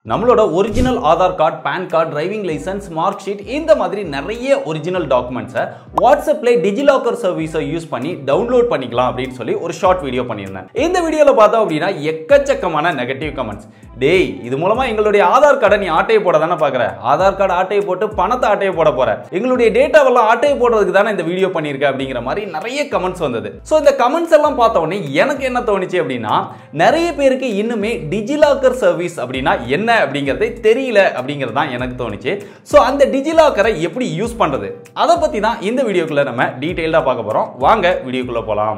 நம்மளோட original Aadhaar card pan card driving licence mark sheet இந்த மாதிரி நிறைய ஒரிஜினல் டாக்குமெண்ட்ஸை வாட்ஸ்அப்ல டிஜிலாக்கர் சர்வீஸை யூஸ் பண்ணி டவுன்லோட் பண்ணிக்கலாம் அப்படின்னு சொல்லி ஒரு ஷார்ட் வீடியோ பண்ணியிருந்தேன் இந்த வீடியோவில் பார்த்தோம் அப்படின்னா எக்கச்சக்கமான நெகட்டிவ் கமெண்ட்ஸ் டேய் இது மூலமா எங்களுடைய ஆதார் கார்டை நீ ஆட்டையை போட தானே பார்க்குற ஆதார் கார்டு ஆட்டையை போட்டு பணத்தை ஆட்டையை போட போற எங்களுடைய டேட்டாவெல்லாம் ஆட்டையை போடுறதுக்கு தானே இந்த வீடியோ பண்ணியிருக்க அப்படிங்கிற மாதிரி நிறைய கமெண்ட்ஸ் வந்தது ஸோ இந்த கமெண்ட்ஸ் எல்லாம் பார்த்த உடனே எனக்கு என்ன தோணுச்சு அப்படின்னா நிறைய பேருக்கு இன்னுமே டிஜிலாக்கர் சர்வீஸ் அப்படின்னா என்ன அப்படிங்கிறதே தெரியல அப்படிங்கிறது தான் எனக்கு தோணுச்சு ஸோ அந்த டிஜிலாக்கரை எப்படி யூஸ் பண்றது அதை பத்தி தான் இந்த வீடியோக்குள்ள நம்ம டீட்டெயில்டாக பார்க்க போறோம் வாங்க வீடியோக்குள்ள போலாம்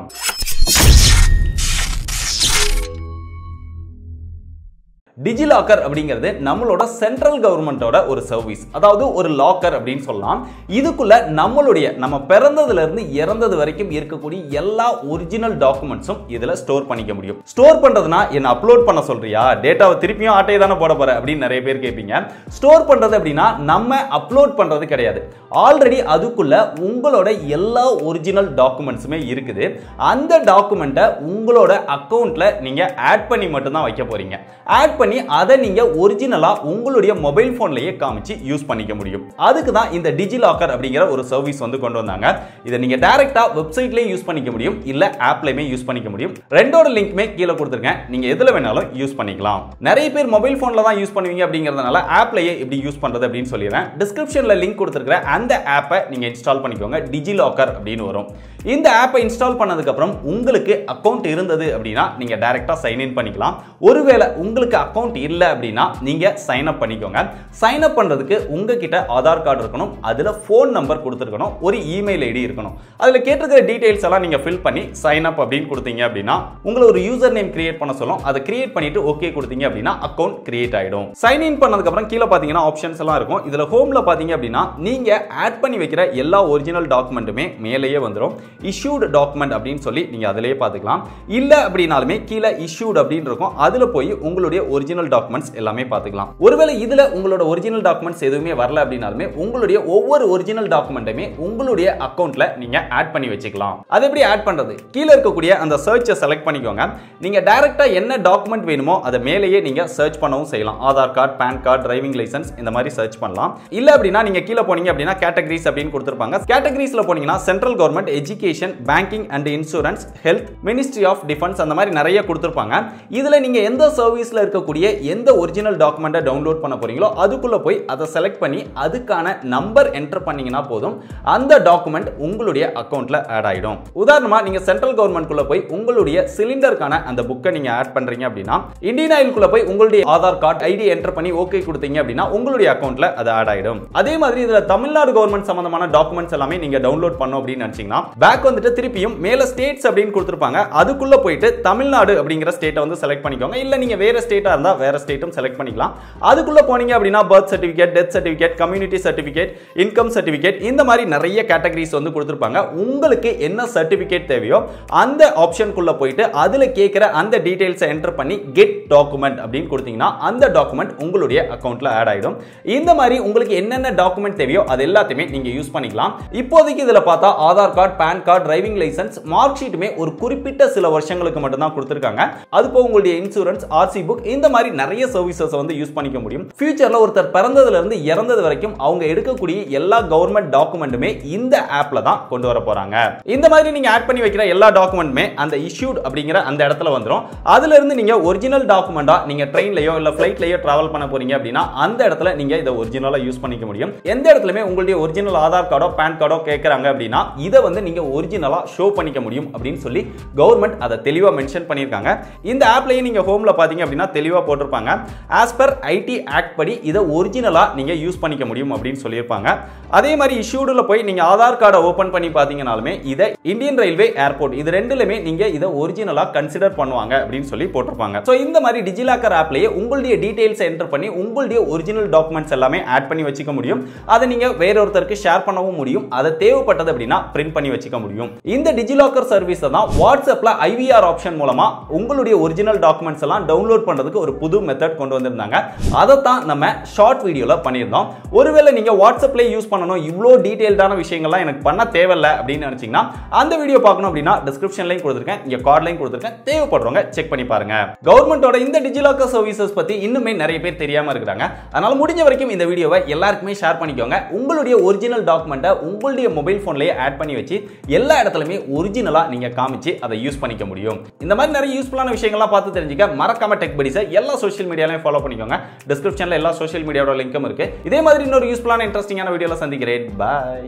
டிஜிலாக்கர் அப்படிங்கிறது நம்மளோட சென்ட்ரல் கவர்மெண்ட்டோட ஒரு சர்வீஸ் அதாவது ஒரு லாக்கர் அப்படின்னு சொல்லலாம் இதுக்குள்ள நம்மளுடைய நம்ம பிறந்ததுல இருந்து இறந்தது வரைக்கும் இருக்கக்கூடிய எல்லா ஒரிஜினல் டாக்குமெண்ட்ஸும் இதுல ஸ்டோர் பண்ணிக்க முடியும் ஸ்டோர் பண்றதுனா என்ன அப்லோட் பண்ண சொல்றியா டேட்டாவை திருப்பியும் ஆட்டையை தானே போட போற அப்படின்னு நிறைய பேர் கேட்பீங்க ஸ்டோர் பண்றது அப்படின்னா நம்ம அப்லோட் பண்றது கிடையாது ஆல்ரெடி அதுக்குள்ள உங்களோட எல்லா ஒரிஜினல் டாக்குமெண்ட்ஸுமே இருக்குது அந்த டாக்குமெண்ட்டை உங்களோட அக்கௌண்ட்ல நீங்க ஆட் பண்ணி மட்டும்தான் வைக்க போறீங்க ஆட் பண்ணி அதை நீங்க ஒரிஜினலா உங்களுடைய மொபைல் போன்லயே காமிச்சு யூஸ் பண்ணிக்க முடியும் அதுக்கு தான் இந்த டிஜிலாக்கர் அப்படிங்கிற ஒரு சர்வீஸ் வந்து கொண்டு வந்தாங்க இதை நீங்க டைரக்டா வெப்சைட்லயே யூஸ் பண்ணிக்க முடியும் இல்ல ஆப்லயுமே யூஸ் பண்ணிக்க முடியும் ரெண்டோட லிங்க்மே கீழே கொடுத்துருக்கேன் நீங்க எதுல வேணாலும் யூஸ் பண்ணிக்கலாம் நிறைய பேர் மொபைல் போன்ல தான் யூஸ் பண்ணுவீங்க அப்படிங்கறதுனால ஆப்லயே எப்படி யூஸ் பண்றது அப்படின்னு சொல்லிடுறேன் டிஸ்கிரிப்ஷன்ல லிங்க் கொடுத்துருக்கிற அந்த ஆப்பை நீங்க இன்ஸ்டால் பண்ணிக்கோங்க டிஜிலாக்கர் அப்படின்னு வரும் இந்த ஆப்பை இன்ஸ்டால் பண்ணதுக்கு அப்புறம் உங்களுக்கு அக்கௌண்ட் இருந்தது அப்படின்னா நீங்க டைரக்டா சைன் இன் பண்ணிக்கலாம் ஒருவேளை உங்களுக்கு அக்கௌண்ட் இல்லை அப்படின்னா நீங்க சைன் அப் பண்ணிக்கோங்க சைன் அப் பண்றதுக்கு உங்ககிட்ட ஆதார் கார்டு இருக்கணும் அதுல ஃபோன் நம்பர் கொடுத்துருக்கணும் ஒரு இமெயில் ஐடி இருக்கணும் அதுல கேட்டிருக்கிற டீடைல்ஸ் எல்லாம் நீங்க ஃபில் பண்ணி சைன் அப் அப்படின்னு கொடுத்தீங்க அப்படின்னா உங்களை ஒரு யூசர் நேம் கிரியேட் பண்ண சொல்லும் அதை கிரியேட் பண்ணிட்டு ஓகே கொடுத்தீங்க அப்படின்னா அக்கௌண்ட் கிரியேட் ஆயிடும் சைன் இன் பண்ணதுக்கு அப்புறம் கீழே பாத்தீங்கன்னா ஆப்ஷன்ஸ் எல்லாம் இருக்கும் இதுல ஹோம்ல பாத்தீங்க அப்படின்னா நீங்க ஆட் பண்ணி வைக்கிற எல்லா ஒரிஜினல் டாக்குமெண்ட்டுமே மேலேயே வந்துடும் இஷ்யூடு டாக்குமெண்ட் அப்படின்னு சொல்லி நீங்க அதிலேயே பார்த்துக்கலாம் இல்ல அப்படின்னாலுமே கீழே இஷ்யூட் அப்படின்னு இருக்கும் அதுல போய் உங்களுடைய ஒரிஜினல் டாக்குமெண்ட்ஸ் எல்லாமே பார்த்துக்கலாம் ஒருவேளை இதுல உங்களோட ஒரிஜினல் டாக்குமெண்ட்ஸ் எதுவுமே வரல அப்படின்னாலுமே உங்களுடைய ஒவ்வொரு ஒரிஜினல் டாக்குமெண்ட்டுமே உங்களுடைய அக்கௌண்ட்ல நீங்க ஆட் பண்ணி வச்சுக்கலாம் அது எப்படி ஆட் பண்றது கீழே இருக்கக்கூடிய அந்த சர்ச்சை செலக்ட் பண்ணிக்கோங்க நீங்க டைரக்டா என்ன டாக்குமெண்ட் வேணுமோ அதை மேலேயே நீங்க சர்ச் பண்ணவும் செய்யலாம் Aadhaar card pan card driving licence இந்த மாதிரி சர்ச் பண்ணலாம் இல்ல அப்படின்னா நீங்க கீழே போனீங்க அப்படின்னா கேட்டகரிஸ் அப்படின்னு கொடுத்துருப்பாங்க கேட்டகரிஸ்ல போனீங்கன்னா central government education banking and insurance health ministry of defence அந்த மாதிரி நிறைய கொடுத்துருப்பாங்க இதுல நீங்க எந்த சர்வீஸ்ல இருக்கக்கூடிய எந்த ஒரிஜினல் டாக்குமெண்ட்டை டவுன்லோட் பண்ண போறீங்களோ அதுக்குள்ள போய் அதை செலக்ட் பண்ணி அதுக்கான நம்பர் என்டர் பண்ணீங்கன்னா போதும் அந்த டாக்குமெண்ட் உங்களுடைய அக்கௌண்ட்ல ஆட் ஆயிடும் உதாரணமா நீங்க சென்ட்ரல் கவர்மெண்ட்குள்ள போய் உங்களுடைய சிலிண்டருக்கான அந்த புக்கை நீங்க ஆட் பண்றீங்க அப்படின்னா இந்தியன் ஆயிலுக்குள்ள போய் உங்களுடைய ஆதார் கார்டு ஐடி என்டர் பண்ணி ஓகே கொடுத்தீங்க அப்படின்னா உங்களுடைய அக்கௌண்ட்ல அது ஆட் ஆயிடும் அதே மாதிரி இதுல தமிழ்நாடு கவர்மெண்ட் சம்பந்தமான டாக்குமெண்ட்ஸ் எல்லாமே நீங்க டவுன்லோட் பண்ணும் அப்படின்னு நினைச்சீங்கன்னா பேக் வந்துட்டு திருப்பியும் மேல ஸ்டேட்ஸ் அப்படின்னு கொடுத்துருப்பாங்க அதுக்குள்ள போயிட்டு தமிழ்நாடு அப்படிங்கிற ஸ்டேட்டை வந்து செலக்ட் பண்ணிக்கோங்க இல்ல நீங்க வேற ஸ்டேட்டா இருந்தா வேற ஸ்டேட்டும் செலக்ட் பண்ணிக்கலாம் அதுக்குள்ள போனீங்க அப்படின்னா birth certificate death certificate community certificate income certificate இந்த மாதிரி நிறைய கேட்டகரிஸ் வந்து கொடுத்துருப்பாங்க உங்களுக்கு என்ன சர்டிபிகேட் தேவையோ அந்த ஆப்ஷனுக்குள்ள போயிட்டு அதுல கேட்கிற அந்த டீடைல்ஸை என்டர் பண்ணி கெட் டாக்குமெண்ட் அப்படின்னு கொடுத்தீங்கன்னா அந்த டாக்குமெண்ட் உங்களுடைய அக்கௌண்ட்ல ஆட் ஆயிடும் இந்த மாதிரி உங்களுக்கு என்னென்ன டாக்குமெண்ட் தேவையோ அது எல்லாத்தையுமே நீங்க யூஸ் பண்ணிக்கலாம் இப்போதைக்கு இதுல பார்த்தா Aadhaar card pan card driving licence mark ஷீட்டுமே ஒரு குறிப்பிட்ட சில வருஷங்களுக்கு மட்டும் தான் கொடுத்துருக்காங்க அது போக உங்களுடைய இன்சூரன்ஸ் ஆர்சி புக் இந்த மாதிரி நிறைய சர்வீசஸ் வந்து யூஸ் பண்ணிக்க முடியும் ஃபியூச்சர்ல ஒருத்தர் பிறந்ததுல இருந்து இறந்தது வரைக்கும் அவங்க எடுக்கக்கூடிய எல்லா கவர்மெண்ட் டாக்குமெண்ட்டுமே இந்த ஆப்ல தான் கொண்டு வர போறாங்க இந்த மாதிரி நீங்க ஆட் பண்ணி வைக்கிற எல்லா டாக்குமெண்ட்டுமே அந்த இஷ்யூட் அப்படிங்கிற அந்த இடத்துல வந்துடும் அதுல இருந்து நீங்க ஒரிஜினல் டாக்குமெண்டா நீங்க ட்ரெயின்லயோ இல்ல ஃபிளைட்லயோ டிராவல் பண்ண போறீங்க அப்படின்னா அந்த இடத்துல நீங்க இதை ஒரிஜினலா யூஸ் பண்ணிக்க முடியும் எந்த இடத்துலயுமே உங்களுடைய ஒரிஜினல் ஆதார் கார்டோ பேன் கார்டோ கேட்கறாங்க அப்படின்னா இதை வந்து நீங்க ஒரிஜினலா ஷோ பண்ணிக்க முடியும் அப்படின்னு சொல்லி கவர்மெண்ட் அதை தெளிவா மென்ஷன் பண்ணியிருக்காங்க இந்த ஆப்லயே நீங்க ஹோம்ல பாத்தீங்க அப்படின்னா தெளிவா போட்டிருப்பாங்க ஆஸ் பர் ஐடி ஆக்ட் படி இதை ஒரிஜினலா நீங்க யூஸ் பண்ணிக்க முடியும் அப்படின்னு சொல்லியிருப்பாங்க அதே மாதிரி இஷ்யூடுல போய் நீங்க ஆதார் கார்டை ஓபன் பண்ணி பாத்தீங்கனாலுமே இதை இந்தியன் ரயில்வே ஏர்போர்ட் இது ரெண்டுலயுமே நீங்க இதை ஒரிஜினலா கன்சிடர் பண்ணுவாங்க அப்படின்னு சொல்லி போட்டிருப்பாங்க ஸோ இந்த மாதிரி டிஜிலாக்கர் ஆப்லயே உங்களுடைய டீடைல்ஸ் என்டர் பண்ணி உங்களுடைய ஒரிஜினல் டாக்குமெண்ட்ஸ் எல்லாமே ஆட் பண்ணி வச்சுக்க முடியும் அதை நீங்க வேற ஒருத்தருக்கு ஷேர் பண்ணவும் முடியும் அதை தேவைப்பட்டது அப்படின்னா பிரிண்ட் பண்ணி வச்சுக்க முடியும் இந்த டிஜிலாக்கர் சர்வீஸ் தான் வாட்ஸ்அப்ல ஐவிஆர் ஆப்ஷன் மூலமா உங்களுடைய ஒரிஜினல் டாக்குமெண்ட்ஸ் எல்லாம் டவுன்லோட் பண்றதுக்கு ஒரு புது மெத்தட் கொண்டு வந்திருந்தாங்க அதை தான் நம்ம ஷார்ட் வீடியோவில் பண்ணியிருந்தோம் ஒருவேளை நீங்கள் வாட்ஸ்அப்லேயே யூஸ் பண்ணணும் இவ்வளோ டீட்டெயில்டான விஷயங்கள்லாம் எனக்கு பண்ண தேவையில்ல அப்படின்னு நினச்சிங்கன்னா அந்த வீடியோ பார்க்கணும் அப்படின்னா டிஸ்கிரிப்ஷன்லையும் கொடுத்துருக்கேன் இங்கே கார்ட்லையும் கொடுத்துருக்கேன் தேவைப்படுறவங்க செக் பண்ணி பாருங்க கவர்மெண்ட்டோட இந்த டிஜிலாக்கர் சர்வீசஸ் பற்றி இன்னுமே நிறைய பேர் தெரியாமல் இருக்கிறாங்க அதனால முடிஞ்ச வரைக்கும் இந்த வீடியோவை எல்லாருக்குமே ஷேர் பண்ணிக்கோங்க உங்களுடைய ஒரிஜினல் டாக்குமெண்ட்டை உங்களுடைய மொபைல் ஃபோன்லேயே ஆட் பண்ணி வச்சு எல்லா இடத்துலையுமே ஒரிஜினலாக நீங்கள் காமிச்சு அதை யூஸ் பண்ணிக்க முடியும் இந்த மாதிரி நிறைய யூஸ்ஃபுல்லான விஷயங்கள்லாம் பார்த்து தெரிஞ்சுக்க மறக்காம டெக் படிஸை எல்லா சோஷியல் மீடியாலையும் ஃபாலோ பண்ணிக்கோங்க டிஸ்கிரிப்ஷனில் எல்லா சோஷியல் மீடியாவோட லிங்க்கும் இருக்கு இதே மாதிரி இன்னொரு யூஸ்ஃபுல்லான இன்ட்ரெஸ்டிங்கான வீடியோவில் சந்திக்கிறேன் பாய்